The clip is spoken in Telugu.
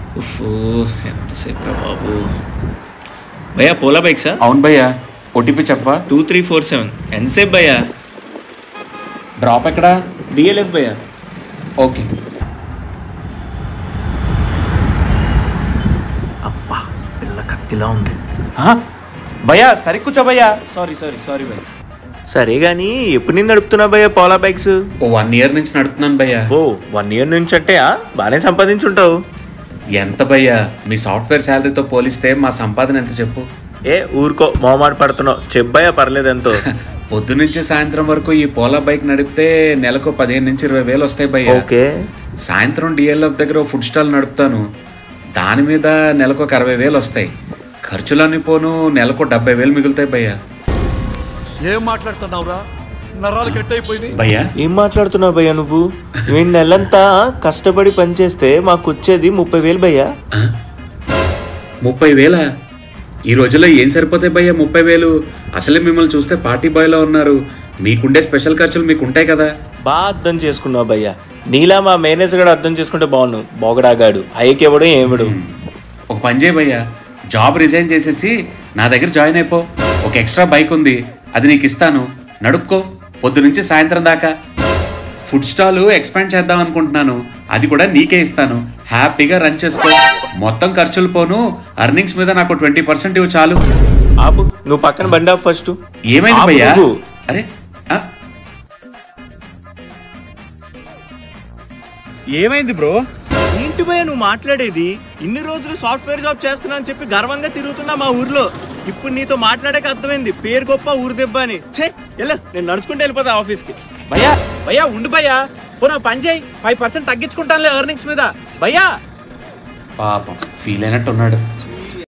ఉఫ్ ఎంతసేపు రా బాబు భయ్యా పోలా బైక్సా అవును భయ్యా ఓటీపీ చెప్పవా టూ త్రీ ఫోర్ సెవెన్ ఎంతసేపు భయ్యా డ్రాప్ ఎక్కడా డిఎల్ఎఫ్ భయ్యా ఓకే అబ్బా పిల్ల కత్తిలా ఉంది ఆ, భయ్యా సరి కూర్చో భయ్యా సారీ సారీ సారీ భయ్య సరే గాని ఎప్పుడు నేను నడుపుతున్నా భయ్యా పోలా బైక్స్ ఓ వన్ ఇయర్ నుంచి నడుపుతున్నాను భయ్యా ఓ వన్ ఇయర్ నుంచి అంటే ఆ, బాగానే సంపాదించుంటావు ఎంత భయ్యా మీ సాఫ్ట్వేర్ శాలరీతో పోలిస్తే మా సంపాదన ఎంత చెప్పు ఏ ఊరుకో మొహమాట పడుతున్నావు చెప్పయ్యా పర్లేదు ఎంతో పొద్దు నుంచి సాయంత్రం వరకు ఈ పోలా బైక్ నడిపితే నెలకు పదిహేను నుంచి ఇరవై వేలు వస్తాయి భయ్యా ఓకే సాయంత్రం డిఎల్ఎఫ్ దగ్గర ఓ ఫుడ్ స్టాల్ నడుపుతాను దాని మీద నెలకు ఒక అరవై వేలు వస్తాయి ఖర్చులన్నీ పోను నెలకు డెబ్బై వేలు మిగులుతాయి భయ్యా ఏం మాట్లాడుతున్నావురా నరాలు కట్ అయిపోయింది భయ్యా ఏం మాట్లాడుతున్నావు భయ్యా నువ్వు మేము నెలంతా కష్టపడి పనిచేస్తే మాకు వచ్చేది ముప్పై వేలు భయ్యా ఆ? ముప్పై వేలా ఈ రోజుల్లో ఏం సరిపోతాయి భయ్యా ముప్పై వేలు అసలే మిమ్మల్ని చూస్తే పార్టీ బాయ్లో ఉన్నారు మీకుండే స్పెషల్ ఖర్చులు మీకు ఉంటాయి కదా బాగా అర్థం చేసుకున్నావు భయ్యా నీలా మా మేనేజర్ కూడా అర్థం చేసుకుంటే బాగున్నావు బొగడాగాడు హైకి ఇవ్వడు ఏమిడు ఒక పని చేయి భయ్యా జాబ్ రిజైన్ చేసేసి నా దగ్గర జాయిన్ అయిపో ఒక ఎక్స్ట్రా బైక్ ఉంది అది నీకు ఇస్తాను నడుపుకో పొద్దు నుంచి సాయంత్రం దాకా ఫుడ్ స్టాల్ ఎక్స్పాండ్ చేద్దాం అనుకుంటున్నాను అది కూడా నీకే ఇస్తాను హ్యాపీగా రన్ చేసుకో మొత్తం ఖర్చులు పోను అర్నింగ్స్ మీద నాకు ట్వంటీ పర్సెంట్ ఇవ్వు చాలు ఆపు నువ్వు పక్కన బండి ఆపు ఫస్ట్ ఏమైంది ఆపు భయ్యా నువ్వు. అరే ఆ, ఏమైంది బ్రో ఏంటి భయ్య నువ్వు మాట్లాడేది ఇన్ని రోజులు సాఫ్ట్వేర్ జాబ్ చేస్తున్నా అని చెప్పి గర్వంగా తిరుగుతున్నా మా ఊర్లో ఇప్పుడు నీతో మాట్లాడాక అర్థమైంది పేరు గొప్ప ఊరు దెబ్బ అని ఛే ఎలా నేను నడుచుకుంటూ వెళ్ళిపోతా ఆఫీస్ కి భయ్యా భయ్యా ఉండు భయ్యా పోనా పని చేయి ఫైవ్ పర్సెంట్ తగ్గించుకుంటానులే ఎర్నింగ్స్ మీద భయ్యా పాపం ఫీల్ అయినట్టు ఉన్నాడు